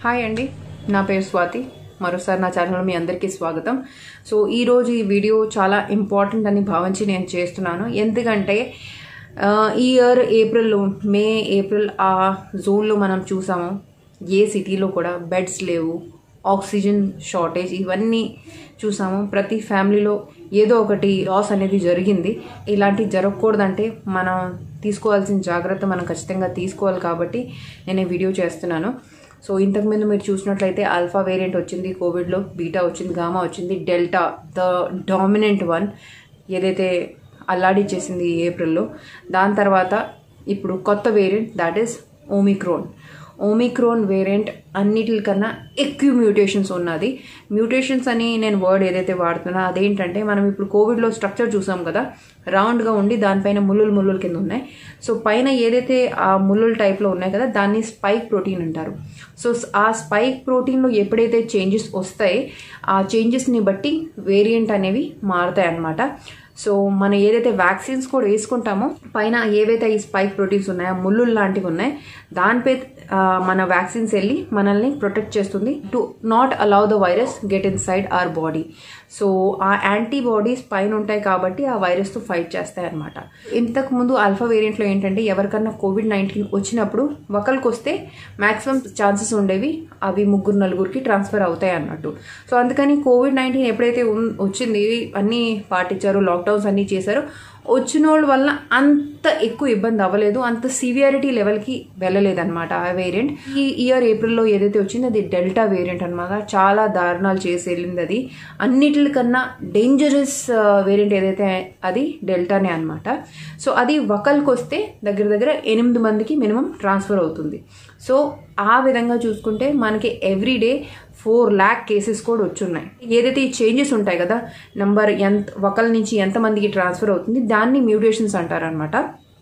hi అండి నా పేరు స్వాతి మరోసారి నా ఛానల్లో మీ అందరికీ స్వాగతం సో ఈరోజు ఈ వీడియో చాలా ఇంపార్టెంట్ అని భావించి నేను చేస్తున్నాను ఎందుకంటే ఆ, ఈ ఇయర్ ఏప్రిల్లో మే ఏప్రిల్ ఆ జోన్లో మనం చూసాము ఏ సిటీలో కూడా బెడ్స్ లేవు ఆక్సిజన్ షార్టేజ్ ఇవన్నీ చూసాము ప్రతి ఫ్యామిలీలో ఏదో ఒకటి లాస్ అనేది జరిగింది ఇలాంటివి జరగకూడదంటే మనం తీసుకోవాల్సిన జాగ్రత్త మనం ఖచ్చితంగా తీసుకోవాలి కాబట్టి నేను ఈ వీడియో చేస్తున్నాను సో ఇంతకుముందు మీరు చూసినట్లయితే ఆల్ఫా వేరియంట్ వచ్చింది కోవిడ్లో బీటా వచ్చింది గామా వచ్చింది డెల్టా ద డామినెంట్ వన్ ఏదైతే అల్లాడిచ్చేసింది ఈ ఏప్రిల్లో దాని తర్వాత ఇప్పుడు కొత్త variant that is omicron omicron variant అన్నిటికన్నా ఎక్కువ మ్యూటేషన్స్ ఉన్నది మ్యూటేషన్స్ అని నేను వర్డ్ ఏదైతే వాడుతున్నా అదేంటంటే మనం ఇప్పుడు కోవిడ్లో స్ట్రక్చర్ చూసాం కదా రౌండ్గా ఉండి దానిపైన ముల్లులు ముల్లుల కింద ఉన్నాయి సో పైన ఏదైతే ఆ ముల్లుల టైప్లో ఉన్నాయి కదా దాన్ని స్పైక్ ప్రోటీన్ అంటారు సో ఆ స్పైక్ ప్రోటీన్లో ఎప్పుడైతే చేంజెస్ వస్తాయి ఆ చేంజెస్ని బట్టి వేరియంట్ అనేవి మారుతాయి అన్నమాట సో మనం ఏదైతే వ్యాక్సిన్స్ కూడా వేసుకుంటామో పైన ఏవైతే ఈ స్పైక్ ప్రోటీన్స్ ఉన్నాయో ముళ్ళు లాంటివి ఉన్నాయి దానిపై ఆ, మన వ్యాక్సిన్స్ వెళ్ళి మనల్ని ప్రొటెక్ట్ చేస్తుంది to not allow the virus get inside our body so ఆ యాంటీబాడీస్ పైన ఉంటాయి కాబట్టి ఆ వైరస్తో ఫైట్ చేస్తాయి అనమాట ఇంతకు ముందు ఆల్ఫా వేరియంట్లో ఏంటంటే ఎవరికన్నా కోవిడ్ నైన్టీన్ వచ్చినప్పుడు ఒకరికి వస్తే మాక్సిమం ఛాన్సెస్ ఉండేవి అవి ముగ్గురు నలుగురికి ట్రాన్స్ఫర్ అవుతాయి అన్నట్టు సో అందుకని కోవిడ్ నైన్టీన్ ఎప్పుడైతే ఉన్- వచ్చింది అన్నీ పాటించారు లాక్డౌన్స్ అన్నీ చేశారు వచ్చిన వాళ్ళ వల్ల అంత ఎక్కువ ఇబ్బంది అవ్వలేదు అంత సివియారిటీ లెవెల్కి వెళ్ళలేదన్నమాట ఆ వేరియంట్ ఈ ఇయర్ ఏప్రిల్లో ఏదైతే వచ్చిందో అది డెల్టా వేరియంట్ అనమాట చాలా దారుణాలు చేసి వెళ్ళింది అది అన్నిటికన్నా డేంజరస్ వేరియంట్ ఏదైతే అది డెల్టానే అనమాట సో అది ఒకరికి వస్తే దగ్గర దగ్గర ఎనిమిది మందికి మినిమం ట్రాన్స్ఫర్ అవుతుంది సో ఆ విధంగా చూసుకుంటే మనకి every day four lakh cases కూడా వచ్చున్నాయి ఏదైతే ఈ చేంజెస్ ఉంటాయి కదా నంబర్ ఎంత ఒకరి నుంచి ఎంతమందికి ట్రాన్స్ఫర్ అవుతుంది దాన్ని మ్యూటేషన్స్ అంటారనమాట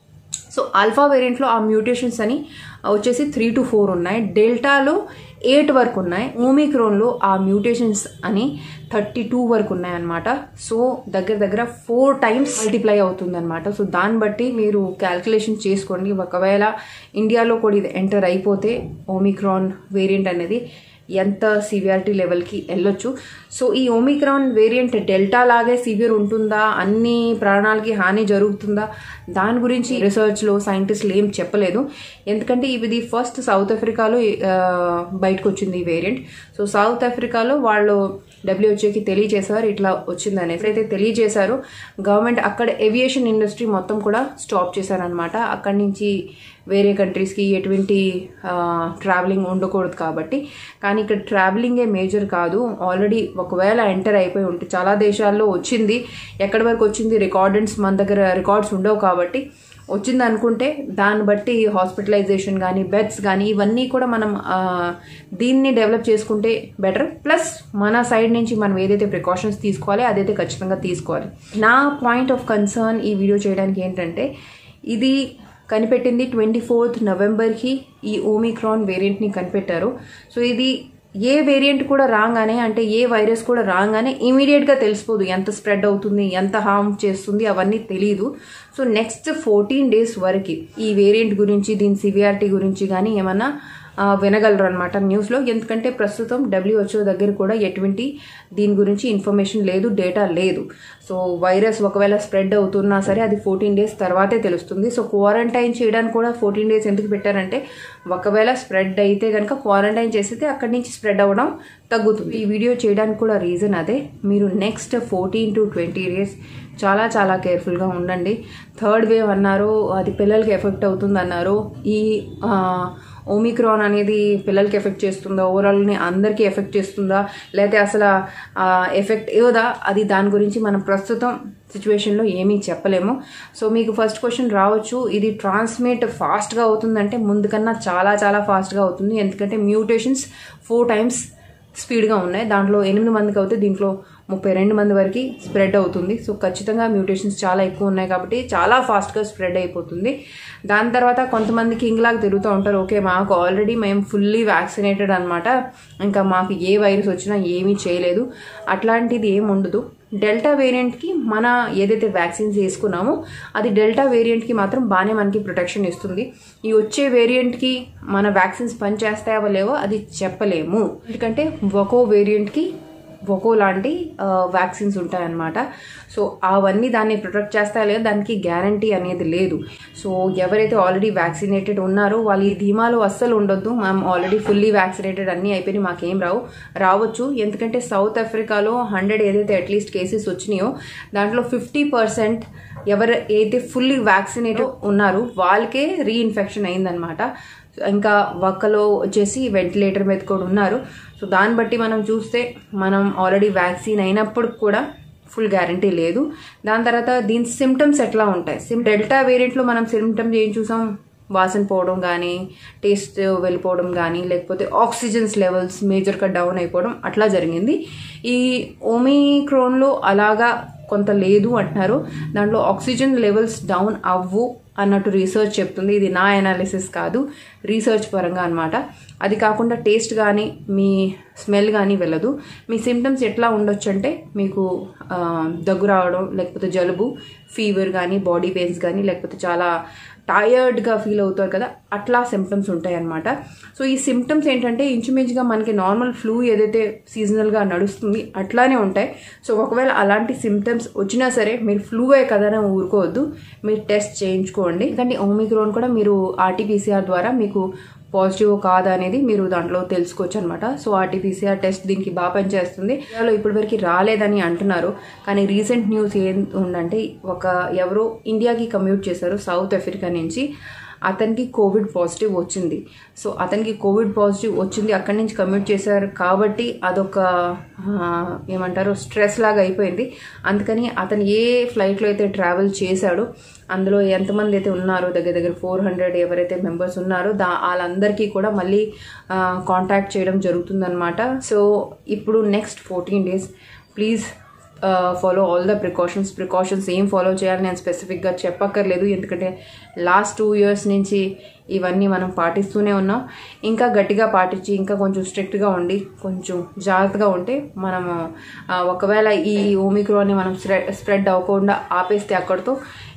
సో ఆల్ఫా వేరియంట్లో ఆ మ్యూటేషన్స్ అని వచ్చేసి త్రీ టు ఫోర్ ఉన్నాయి డెల్టాలో ఎయిట్ వరకు ఉన్నాయి ఓమిక్రోన్లో ఆ మ్యూటేషన్స్ అని థర్టీ టూ వరకు ఉన్నాయి అనమాట సో దగ్గర దగ్గర ఫోర్ టైమ్స్ మల్టిప్లై అవుతుంది అనమాట సో దాన్ని బట్టి మీరు క్యాల్కులేషన్ చేసుకోండి ఒకవేళ ఇండియాలో కూడా ఇది ఎంటర్ అయిపోతే ఓమిక్రాన్ వేరియంట్ అనేది ఎంత సివియారిటీ లెవెల్కి వెళ్ళొచ్చు సో ఈ ఓమిక్రాన్ వేరియంట్ డెల్టా లాగే సివియర్ ఉంటుందా అన్ని ప్రాణాలకి హాని జరుగుతుందా దాని గురించి రీసెర్చ్లో సైంటిస్టులు ఏం చెప్పలేదు ఎందుకంటే ఇది ఫస్ట్ సౌత్ ఆఫ్రికాలో ఆ, బయటకు వచ్చింది ఈ వేరియంట్ సో సౌత్ ఆఫ్రికాలో వాళ్ళు డబ్ల్యూహెచ్ఓకి తెలియజేశారు ఇట్లా వచ్చిందని ఎప్పుడైతే తెలియజేశారో గవర్నమెంట్ అక్కడ ఏవియేషన్ ఇండస్ట్రీ మొత్తం కూడా స్టాప్ చేశారనమాట అక్కడి నుంచి వేరే కంట్రీస్కి ఎటువంటి ట్రావెలింగ్ ఉండకూడదు కాబట్టి కానీ ఇక్కడ ట్రావెలింగే మేజర్ కాదు ఆల్రెడీ ఒకవేళ ఎంటర్ అయిపోయి ఉంటే చాలా దేశాల్లో వచ్చింది ఎక్కడి వరకు వచ్చింది రికార్డెన్స్ మన దగ్గర రికార్డ్స్ ఉండవు కాబట్టి వచ్చింది అనుకుంటే దాన్ని బట్టి హాస్పిటలైజేషన్ కానీ బెడ్స్ కానీ ఇవన్నీ కూడా మనం ఆ, దీన్ని డెవలప్ చేసుకుంటే బెటర్ ప్లస్ మన సైడ్ నుంచి మనం ఏదైతే ప్రికాషన్స్ తీసుకోవాలి అదైతే ఖచ్చితంగా తీసుకోవాలి నా పాయింట్ ఆఫ్ కన్సర్న్ ఈ వీడియో చేయడానికి ఏంటంటే ఇది కనిపెట్టింది ట్వంటీ ఫోర్త్ నవంబర్కి ఈ ఓమిక్రాన్ వేరియంట్ని కనిపెట్టారు సో ఇది ఏ వేరియంట్ కూడా రాగానే అంటే ఏ వైరస్ కూడా రాగానే ఇమీడియట్గా తెలిసిపోదు ఎంత స్ప్రెడ్ అవుతుంది ఎంత హార్మ్ చేస్తుంది అవన్నీ తెలియదు సో నెక్స్ట్ ఫోర్టీన్ డేస్ వరకు ఈ వేరియంట్ గురించి దీని సివియారిటీ గురించి కానీ ఏమన్నా ఆ, వినగలరు అనమాట న్యూస్లో ఎందుకంటే ప్రస్తుతం డబ్ల్యూహెచ్ఓ దగ్గర కూడా ఎటువంటి దీని గురించి ఇన్ఫర్మేషన్ లేదు డేటా లేదు సో వైరస్ ఒకవేళ స్ప్రెడ్ అవుతున్నా సరే అది ఫోర్టీన్ డేస్ తర్వాతే తెలుస్తుంది సో క్వారంటైన్ చేయడానికి కూడా ఫోర్టీన్ డేస్ ఎందుకు పెట్టారంటే ఒకవేళ స్ప్రెడ్ అయితే కనుక క్వారంటైన్ చేస్తే అక్కడి నుంచి స్ప్రెడ్ అవ్వడం తగ్గుతుంది ఈ వీడియో చేయడానికి కూడా రీజన్ అదే మీరు next fourteen to twenty days చాలా చాలా కేర్ఫుల్గా ఉండండి థర్డ్ వేవ్ అన్నారు అది పిల్లలకి ఎఫెక్ట్ అవుతుంది అన్నారు ఈ ఆ, ఓమిక్రాన్ అనేది పిల్లలకి ఎఫెక్ట్ చేస్తుందా ఓవరాల్ని అందరికీ ఎఫెక్ట్ చేస్తుందా లేకపోతే అసలు ఆ, ఎఫెక్ట్ ఏదా అది దాని గురించి మనం ప్రస్తుతం సిచ్యువేషన్లో ఏమీ చెప్పలేము సో మీకు ఫస్ట్ క్వశ్చన్ రావచ్చు ఇది ట్రాన్స్మిట్ ఫాస్ట్గా అవుతుందంటే ముందు కన్నా చాలా చాలా ఫాస్ట్గా అవుతుంది ఎందుకంటే మ్యూటేషన్స్ ఫోర్ టైమ్స్ స్పీడ్గా ఉన్నాయి దాంట్లో ఎనిమిది మందికి అవుతే దీంట్లో ముప్పై రెండు మంది వరకు స్ప్రెడ్ అవుతుంది సో ఖచ్చితంగా మ్యూటేషన్స్ చాలా ఎక్కువ ఉన్నాయి కాబట్టి చాలా ఫాస్ట్గా స్ప్రెడ్ అయిపోతుంది దాని తర్వాత కొంతమంది కింగ్ లాగా తిరుగుతూ ఉంటారు ఓకే మాకు ఆల్రెడీ మేము ఫుల్లీ వ్యాక్సినేటెడ్ అనమాట ఇంకా మాకు ఏ వైరస్ వచ్చినా ఏమీ చేయలేదు అట్లాంటిది ఏమి ఉండదు డెల్టా వేరియంట్కి మన ఏదైతే వ్యాక్సిన్స్ వేసుకున్నామో అది డెల్టా వేరియంట్కి మాత్రం బాగానే మనకి ప్రొటెక్షన్ ఇస్తుంది ఈ వచ్చే వేరియంట్కి మన వ్యాక్సిన్స్ పనిచేస్తాయో లేవో అది చెప్పలేము ఎందుకంటే ఒక్కో వేరియంట్కి ఒక్కో లాంటి వ్యాక్సిన్స్ ఉంటాయన్నమాట సో అవన్నీ దాన్ని ప్రొటెక్ట్ చేస్తాయో లేదో దానికి గ్యారంటీ అనేది లేదు సో ఎవరైతే ఆల్రెడీ వ్యాక్సినేటెడ్ ఉన్నారో వాళ్ళు ఈ ధీమాలో అస్సలు ఉండొద్దు మనం ఆల్రెడీ ఫుల్లీ వ్యాక్సినేటెడ్ అన్నీ అయిపోయి మాకేం రావు రావచ్చు ఎందుకంటే సౌత్ ఆఫ్రికాలో హండ్రెడ్ ఏదైతే అట్లీస్ట్ కేసెస్ వచ్చినాయో దాంట్లో ఫిఫ్టీ పర్సెంట్ ఎవరు అయితే ఫుల్లీ వ్యాక్సినేటెడ్ ఉన్నారో వాళ్ళకే రీఇన్ఫెక్షన్ అయిందనమాట ఇంకా ఒక్కలో వచ్చేసి వెంటిలేటర్ మీద కూడా ఉన్నారు సో దాన్ని బట్టి మనం చూస్తే మనం ఆల్రెడీ వ్యాక్సిన్ అయినప్పుడు కూడా ఫుల్ గ్యారంటీ లేదు దాని తర్వాత దీని సిమ్టమ్స్ ఎట్లా ఉంటాయి సిమ్ డెల్టా వేరియంట్లో మనం సిమ్టమ్స్ ఏం చూసాం వాసన పోవడం కానీ టేస్ట్ వెళ్ళిపోవడం కానీ లేకపోతే ఆక్సిజన్స్ లెవెల్స్ మేజర్గా డౌన్ అయిపోవడం అట్లా జరిగింది ఈ ఓమిక్రోన్లో అలాగా కొంత లేదు అంటున్నారు దాంట్లో ఆక్సిజన్ లెవెల్స్ డౌన్ అవ్వు అన్నట్టు రీసెర్చ్ చెప్తుంది ఇది నా అనాలిసిస్ కాదు రీసెర్చ్ పరంగా అనమాట అది కాకుండా టేస్ట్ కానీ మీ స్మెల్ కానీ వెళ్ళదు మీ సిమ్టమ్స్ ఎట్లా ఉండొచ్చు అంటే మీకు దగ్గు రావడం లేకపోతే జలుబు ఫీవర్ కానీ బాడీ పెయిన్స్ కానీ లేకపోతే చాలా టయర్డ్గా ఫీల్ అవుతారు కదా అట్లా సిమ్టమ్స్ ఉంటాయి అనమాట సో ఈ సిమ్టమ్స్ ఏంటంటే ఇంచుమించుగా మనకి నార్మల్ ఫ్లూ ఏదైతే సీజనల్గా నడుస్తుంది అట్లానే ఉంటాయి సో ఒకవేళ అలాంటి సిమ్టమ్స్ వచ్చినా సరే మీరు ఫ్లూవే కదని ఊరుకోవద్దు మీరు టెస్ట్ చేయించుకోండి ఎందుకంటే ఓమిక్రోన్ కూడా మీరు ఆర్టీపీసీఆర్ ద్వారా మీకు పాజిటివ్ కాదా అనేది మీరు దాంట్లో తెలుసుకోవచ్చు అనమాట సో ఆర్టీపీసీఆర్ టెస్ట్ దీనికి బాగా పనిచేస్తుంది ఇండియాలో ఇప్పటివరకు రాలేదని అంటున్నారు కానీ రీసెంట్ న్యూస్ ఏం ఉందంటే ఒక ఎవరో ఇండియాకి కమ్యూట్ చేశారు సౌత్ ఆఫ్రికా నుంచి అతనికి కోవిడ్ పాజిటివ్ వచ్చింది సో అతనికి కోవిడ్ పాజిటివ్ వచ్చింది అక్కడి నుంచి కమ్యూట్ చేశారు కాబట్టి అదొక ఏమంటారు స్ట్రెస్ లాగా అయిపోయింది అందుకని అతను ఏ ఫ్లైట్లో అయితే ట్రావెల్ చేశాడో అందులో ఎంతమంది అయితే ఉన్నారో దగ్గర దగ్గర ఫోర్ హండ్రెడ్ ఎవరైతే మెంబర్స్ ఉన్నారో దా వాళ్ళందరికీ కూడా మళ్ళీ కాంటాక్ట్ చేయడం జరుగుతుందన్నమాట సో ఇప్పుడు next fourteen days please follow all the precautions precautions ఏం ఫాలో చేయాలి నేను స్పెసిఫిక్గా చెప్పక్కర్లేదు ఎందుకంటే లాస్ట్ టూ ఇయర్స్ నుంచి ఇవన్నీ మనం పాటిస్తూనే ఉన్నాం ఇంకా గట్టిగా పాటించి ఇంకా కొంచెం స్ట్రిక్ట్గా ఉండి కొంచెం జాగ్రత్తగా ఉంటే మనము ఒకవేళ ఈ ఓమిక్రోని మనం స్ప్రెడ్ అవ్వకుండా ఆపేస్తే అక్కడితో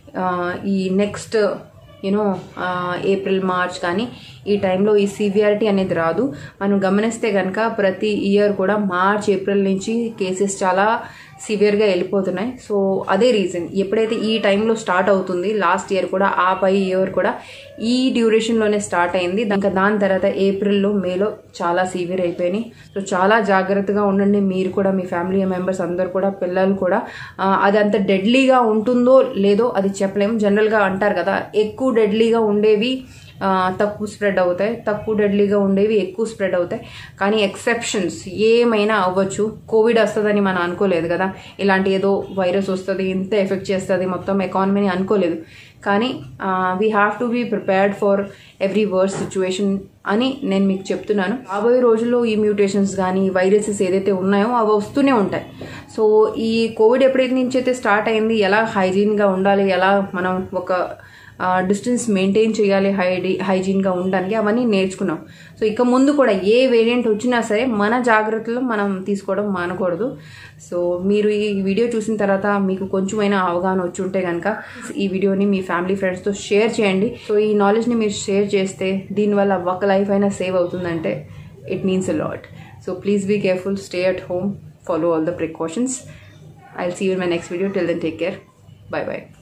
ఈ నెక్స్ట్ యూనో ఏప్రిల్ మార్చ్ కానీ ఈ టైంలో ఈ సివియారిటీ అనేది రాదు మనం గమనిస్తే కనుక ప్రతి ఇయర్ కూడా మార్చ్ ఏప్రిల్ నుంచి కేసెస్ చాలా సివియర్గా వెళ్ళిపోతున్నాయి సో అదే రీజన్ ఎప్పుడైతే ఈ టైంలో స్టార్ట్ అవుతుంది లాస్ట్ ఇయర్ కూడా ఆ పై ఇయర్ కూడా ఈ డ్యూరేషన్లోనే స్టార్ట్ అయింది ఇంకా దాని తర్వాత ఏప్రిల్లో మేలో చాలా సివియర్ అయిపోయినాయి సో చాలా జాగ్రత్తగా ఉండండి మీరు కూడా మీ ఫ్యామిలీ మెంబర్స్ అందరు కూడా పిల్లలు కూడా అది అంత డెడ్లీగా ఉంటుందో లేదో అది చెప్పలేము జనరల్గా అంటారు కదా ఎక్కువ డెడ్లీగా ఉండేవి తక్కువ స్ప్రెడ్ అవుతాయి తక్కువ డెడ్లీగా ఉండేవి ఎక్కువ స్ప్రెడ్ అవుతాయి కానీ ఎక్సెప్షన్స్ ఏమైనా అవ్వచ్చు కోవిడ్ వస్తుందని మనం అనుకోలేదు కదా ఇలాంటి ఏదో వైరస్ వస్తుంది ఇంత ఎఫెక్ట్ చేస్తుంది మొత్తం ఎకానమీని అనుకోలేదు కానీ we have to be prepared for every worse situation అని నేను మీకు చెప్తున్నాను రాబోయే రోజుల్లో ఈ మ్యూటేషన్స్ కానీ వైరసెస్ ఏదైతే ఉన్నాయో అవి వస్తూనే ఉంటాయి సో ఈ కోవిడ్ ఎప్పుడైతే నుంచి అయితే స్టార్ట్ అయింది ఎలా హైజీన్గా ఉండాలి ఎలా మనం ఒక డిస్టెన్స్ మెయింటైన్ చేయాలి హైడి హైజీన్గా ఉండడానికి అవన్నీ నేర్చుకున్నాం సో ఇక ముందు కూడా ఏ వేరియంట్ వచ్చినా సరే మన జాగ్రత్తలు మనం తీసుకోవడం మానకూడదు సో మీరు ఈ వీడియో చూసిన తర్వాత మీకు కొంచెమైనా అవగాహన వచ్చి ఉంటే కనుక ఈ వీడియోని మీ ఫ్యామిలీ ఫ్రెండ్స్తో షేర్ చేయండి సో ఈ నాలెడ్జ్ని మీరు షేర్ చేస్తే దీనివల్ల ఒక లైఫ్ అయినా సేవ్ అవుతుందంటే it means a lot so please be careful stay at home follow all the precautions i'll see you in my next video till then take care bye bye